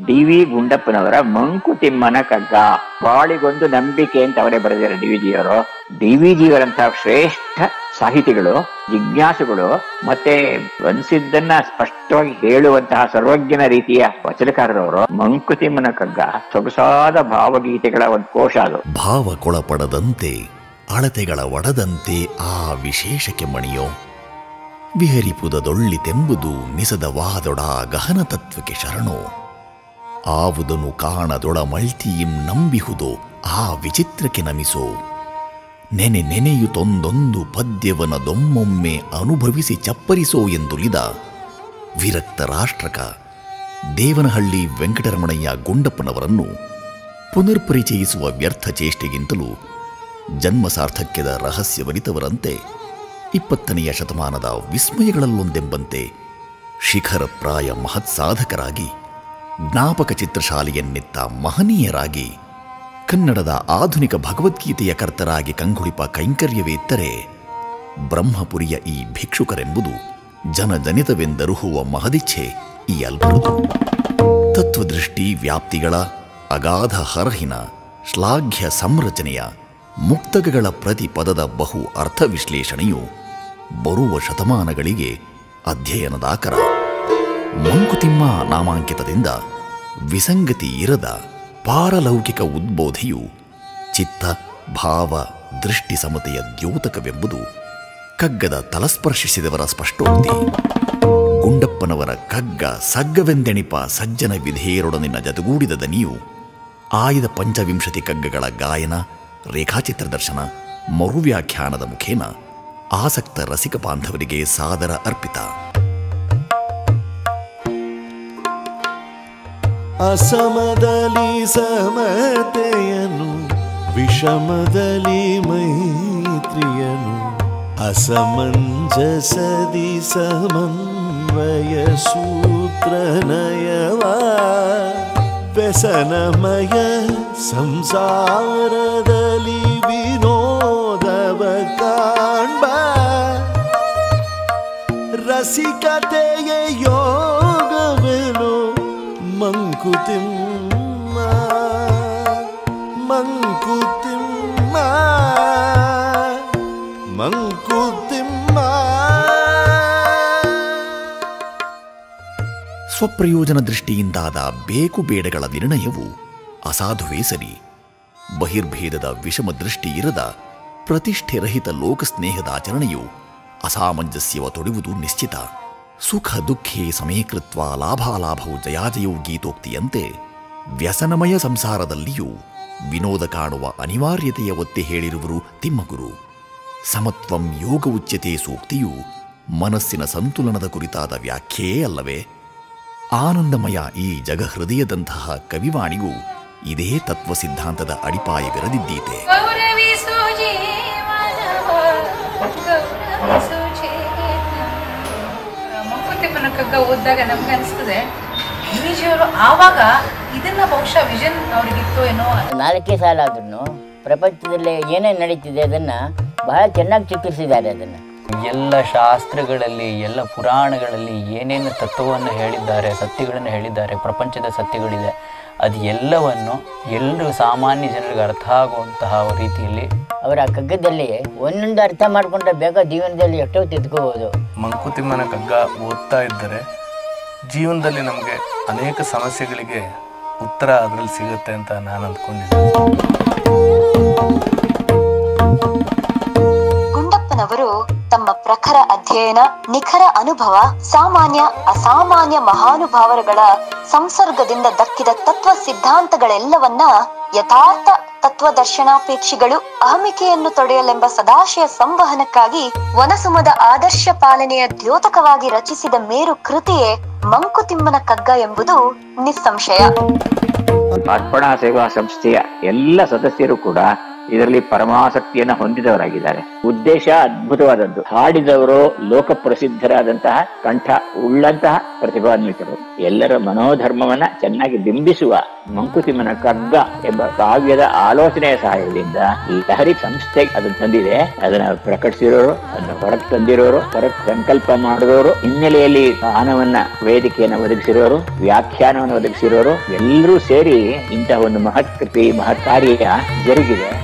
D V ಗುಂಡಪ್ಪನವರ ಮಂಕುತಿಮ್ಮನ ಕಗ್ಗ ಬಾಳಿಗೊಂದು ನಂಬಿಕೆ ಅಂತ ಅವರೇ ಬರೆದಿದ್ದಾರೆ ಡಿ ವಿ ಜಿಯವರು ಡಿ ವಿ ಜಿಯವರಂತಹ ಶ್ರೇಷ್ಠ ಸಾಹಿತಿಗಳು ಜಿಜ್ಞಾಸುಗಳು ಮತ್ತೆ ಅನ್ಸಿದ್ದನ್ನ ಸ್ಪಷ್ಟವಾಗಿ ಹೇಳುವಂತಹ ಸರ್ವಜ್ಞನ ರೀತಿಯ ವಚನಕಾರರವರು ಮಂಕುತಿಮ್ಮನ ಕಗ್ಗ ಸೊಗಸಾದ ಭಾವಗೀತೆಗಳ ಒಂದು ಕೋಶ ಅದು ಭಾವಕ್ಕೊಳಪಡದಂತೆ ಅಳತೆಗಳ ಒಡದಂತೆ ಆ ವಿಶೇಷಕ್ಕೆ ಮಣಿಯೋ ವಿಹರಿಪುದದೊಳ್ಳಿತೆಂಬುದು ನಿಸದವಾದೊಡ ಗಹನ ತತ್ವಕ್ಕೆ ಶರಣೋ ಆವುದನು ಕಾಣದೊಡ ಮಳ್ತಿಯಿಂ ನಂಬಿಹುದೋ ಆ ವಿಚಿತ್ರಕ್ಕೆ ನಮಿಸೋ ನೆನೆ ನೆನೆಯುತ್ತೊಂದೊಂದು ಪದ್ಯವನ ದೊಮ್ಮೊಮ್ಮೆ ಅನುಭವಿಸಿ ಚಪ್ಪರಿಸೋ ಎಂದುಲಿದ ವಿರಕ್ತ ರಾಷ್ಟ್ರಕ ದೇವನಹಳ್ಳಿ ವೆಂಕಟರಮಣಯ್ಯ ಗುಂಡಪ್ಪನವರನ್ನು ಪುನರ್ಪರಿಚಯಿಸುವ ವ್ಯರ್ಥ ಚೇಷ್ಟೆಗಿಂತಲೂ ಜನ್ಮ ಸಾರ್ಥಕ್ಯದ ರಹಸ್ಯವರಿತವರಂತೆ ಇಪ್ಪತ್ತನೆಯ ಶತಮಾನದ ವಿಸ್ಮಯಗಳಲ್ಲೊಂದೆಂಬಂತೆ ಶಿಖರಪ್ರಾಯ ಮಹತ್ಸಾಧಕರಾಗಿ ಜ್ಞಾಪಕ ಚಿತ್ರಶಾಲೆಯನ್ನೆತ್ತ ಮಹನೀಯರಾಗಿ ಕನ್ನಡದ ಆಧುನಿಕ ಭಗವದ್ಗೀತೆಯ ಕರ್ತರಾಗಿ ಕಂಗೊಳಿಪ ಕೈಂಕರ್ಯವೇತ್ತರೆ ಬ್ರಹ್ಮಪುರಿಯ ಈ ಭಿಕ್ಷುಕರೆಂಬುದು ಜನಜನಿತವೆಂದರುಹುವ ಮಹದಿಚ್ಛೆ ಈ ಅಲ್ಪರದು ತತ್ವದೃಷ್ಟಿ ವ್ಯಾಪ್ತಿಗಳ ಅಗಾಧ ಹರಹಿನ ಶ್ಲಾಘ್ಯ ಸಂರಚನೆಯ ಮುಕ್ತಕಗಳ ಪ್ರತಿ ಪದದ ಬಹು ಅರ್ಥ ವಿಶ್ಲೇಷಣೆಯು ಬರುವ ಶತಮಾನಗಳಿಗೆ ಅಧ್ಯಯನದಾಕರ ಮಂಕುತಿಮ್ಮ ನಾಮಾಂಕಿತದಿಂದ ವಿಸಂಗತಿ ಇರದ ಪಾರಲೌಕಿಕ ಉದ್ಬೋಧೆಯು ಚಿತ್ತ ಭಾವ ದೃಷ್ಟಿ ಸಮತೆಯ ದ್ಯೋತಕವೆಂಬುದು ಕಗ್ಗದ ತಲಸ್ಪರ್ಶಿಸಿದವರ ಸ್ಪಷ್ಟೋಕ್ತಿ ಗುಂಡಪ್ಪನವರ ಕಗ್ಗ ಸಗ್ಗವೆಂದೆಣಿಪ ಸಜ್ಜನ ವಿಧೇಯರೊಡನಿನ ಜತೆಗೂಡಿದ ದನಿಯು ಆಯ್ದ ಪಂಚವಿಂಶತಿ ಕಗ್ಗಗಳ ಗಾಯನ ರೇಖಾಚಿತ್ರ ದರ್ಶನ ಮರುವ್ಯಾಖ್ಯಾನದ ಮುಖೇನ ಆಸಕ್ತ ರಸಿಕ ಬಾಂಧವರಿಗೆ ಸಾದರ ಅರ್ಪಿತ ಅಸಮದಲ್ಲಿ ಸಮತೆಯನು ವಿಷಮದಲ್ಲಿ ಮೈತ್ರಿಯನು ಅಸಮಂಜಸದಿ ಸಮನ್ವಯ ಸೂತ್ರ ನಯವ ವ್ಯಸನಮಯ ಸಂಸಾರದಲ್ಲಿ ವಿನೋದವ ಕಾಣ್ಬ ರಸಿಕತೆಯ ಯೋಗವೆನು ಮಂಕುತಿಮ್ಮ ಮಂಕುತಿಮ್ಮ ಮಂಕುತಿಮ್ಮ ಸ್ವಪ್ರಯೋಜನ ದೃಷ್ಟಿಯಿಂದಾದ ಬೇಕು ಬೇಡಗಳ ನಿರ್ಣಯವು ಅಸಾಧುವೇ ಸರಿ ಬಹಿರ್ಭೇದದ ವಿಷಮ ದೃಷ್ಟಿ ಇರದ ಪ್ರತಿಷ್ಠೆರಹಿತ ಲೋಕಸ್ನೇಹದ ಆಚರಣೆಯು ಅಸಾಮಂಜಸ್ಯವ ತೊಡುವುದು ನಿಶ್ಚಿತ ಸುಖ ದುಃಖೇ ಸಮೀಕೃತ್ವ ಲಾಭಾಲಾಭವು ಜಯಾಜಯೋ ಗೀತೋಕ್ತಿಯಂತೆ ವ್ಯಸನಮಯ ಸಂಸಾರದಲ್ಲಿಯೂ ವಿನೋದ ಕಾಣುವ ಅನಿವಾರ್ಯತೆಯ ಒತ್ತಿ ಹೇಳಿರುವರು ತಿಮ್ಮಗುರು ಸಮತ್ವಂ ಯೋಗ ಉಚ್ಯತೆ ಸೂಕ್ತಿಯು ಮನಸ್ಸಿನ ಸಂತುಲನದ ಕುರಿತಾದ ವ್ಯಾಖ್ಯೆಯೇ ಅಲ್ಲವೇ ಆನಂದಮಯ ಈ ಜಗಹೃದಯದಂತಹ ಕವಿವಾಣಿಗೂ ಇದೇ ತತ್ವ ಸಿದ್ಧಾಂತದ ಅಡಿಪಾಯವಿರದಿದ್ದೀತೆ ಗೌರವಿಸು ಜೀವನವ ಗೌರವಿಸು ಜೀವನ ಮಂಕುತಿಮ್ಮನ ಕಗ್ಗ ಓದಿದಾಗ ನಮ್ಗೆ ಅನಿಸ್ತದೆ ಗಿರಿಜಿಯವರು ಆವಾಗ ಇದನ್ನ ಬಹುಶಃ ವಿಷನ್ ಅವ್ರಿಗಿತ್ತು ಏನೋ ನಾಲ್ಕೇ ಸಾಲ ಆದ್ರೂ ಪ್ರಪಂಚದಲ್ಲಿ ಏನೇನು ನಡೀತಿದೆ ಅದನ್ನ ಬಹಳ ಚೆನ್ನಾಗಿ ಚಿತ್ರಿಸಿದ್ದಾರೆ ಅದನ್ನ ಎಲ್ಲ ಶಾಸ್ತ್ರಗಳಲ್ಲಿ ಎಲ್ಲ ಪುರಾಣಗಳಲ್ಲಿ ಏನೇನು ತತ್ವವನ್ನು ಹೇಳಿದ್ದಾರೆ ಸತ್ಯಗಳನ್ನು ಹೇಳಿದ್ದಾರೆ ಪ್ರಪಂಚದ ಸತ್ಯಗಳಿದೆ ಅದು ಎಲ್ಲವನ್ನು ಎಲ್ಲರೂ ಸಾಮಾನ್ಯ ಜನರಿಗೆ ಅರ್ಥ ಆಗುವಂತಹ ರೀತಿಯಲ್ಲಿ ಅವರ ಕಗ್ಗದಲ್ಲಿ ಒಂದೊಂದು ಅರ್ಥ ಮಾಡ್ಕೊಂಡ್ರೆ ಬೇಗ ಜೀವನದಲ್ಲಿ ಎಷ್ಟೋ ತಿದ್ಕೋಬಹುದು ಮಂಕುತಿಮ್ಮನ ಕಗ್ಗ ಓದ್ತಾ ಇದ್ದರೆ ಜೀವನದಲ್ಲಿ ನಮಗೆ ಅನೇಕ ಸಮಸ್ಯೆಗಳಿಗೆ ಉತ್ತರ ಅದರಲ್ಲಿ ಸಿಗುತ್ತೆ ಅಂತ ನಾನು ಅಂದ್ಕೊಂಡಿದ್ದೆ ಗುಂಡಪ್ಪನವರು ತಮ್ಮ ಪ್ರಖರ ಅಧ್ಯಯನ ನಿಖರ ಅನುಭವ ಸಾಮಾನ್ಯ ಅಸಾಮಾನ್ಯ ಮಹಾನುಭಾವರುಗಳ ಸಂಸರ್ಗದಿಂದ ದಕ್ಕಿದ ತತ್ವ ಸಿದ್ಧಾಂತಗಳೆಲ್ಲವನ್ನ ಯಥಾರ್ಥ ತತ್ವದರ್ಶನಾಪೇಕ್ಷಿಗಳು ಅಹಮಿಕೆಯನ್ನು ತೊಡೆಯಲೆಂಬ ಸದಾಶಯ ಸಂವಹನಕ್ಕಾಗಿ ವನಸುಮದ ಆದರ್ಶ ಪಾಲನೆಯ ದ್ಯೋತಕವಾಗಿ ರಚಿಸಿದ ಮೇರು ಕೃತಿಯೇ ಮಂಕುತಿಮ್ಮನ ಕಗ್ಗ ಎಂಬುದು ನಿಸ್ಸಂಶಯ ಅರ್ಪಣಾ ಸೇವಾ ಸಂಸ್ಥೆಯ ಎಲ್ಲ ಸದಸ್ಯರು ಕೂಡ ಇದರಲ್ಲಿ ಪರಮಾಸಕ್ತಿಯನ್ನ ಹೊಂದಿದವರಾಗಿದ್ದಾರೆ ಉದ್ದೇಶ ಅದ್ಭುತವಾದದ್ದು ಹಾಡಿದವರು ಲೋಕ ಪ್ರಸಿದ್ಧರಾದಂತಹ ಕಂಠ ಉಳ್ಳಂತಹ ಪ್ರತಿಭಾನ್ವಿತರು ಎಲ್ಲರ ಮನೋಧರ್ಮವನ್ನ ಚೆನ್ನಾಗಿ ಬಿಂಬಿಸುವ ಮಂಕುತಿಮ್ಮನ ಕಗ್ಗ ಎಂಬ ಕಾವ್ಯದ ಆಲೋಚನೆಯ ಸಹಾಯದಿಂದ ಈ ಲಹರಿ ಸಂಸ್ಥೆ ಅದನ್ನು ತಂದಿದೆ ಅದನ್ನ ಪ್ರಕಟಿಸಿರೋರು ಅದನ್ನ ಹೊರಗೆ ತಂದಿರೋರು ಹೊರಗೆ ಸಂಕಲ್ಪ ಮಾಡಿದವರು ಹಿನ್ನೆಲೆಯಲ್ಲಿ ಗಾನವನ್ನ ವೇದಿಕೆಯನ್ನು ಒದಗಿಸಿರೋರು ವ್ಯಾಖ್ಯಾನವನ್ನು ಒದಗಿಸಿರೋರು ಎಲ್ಲರೂ ಸೇರಿ ಇಂತಹ ಒಂದು ಮಹತ್ ಕೃತಿ ಮಹತ್ ಕಾರ್ಯ ಜರುಗಿದೆ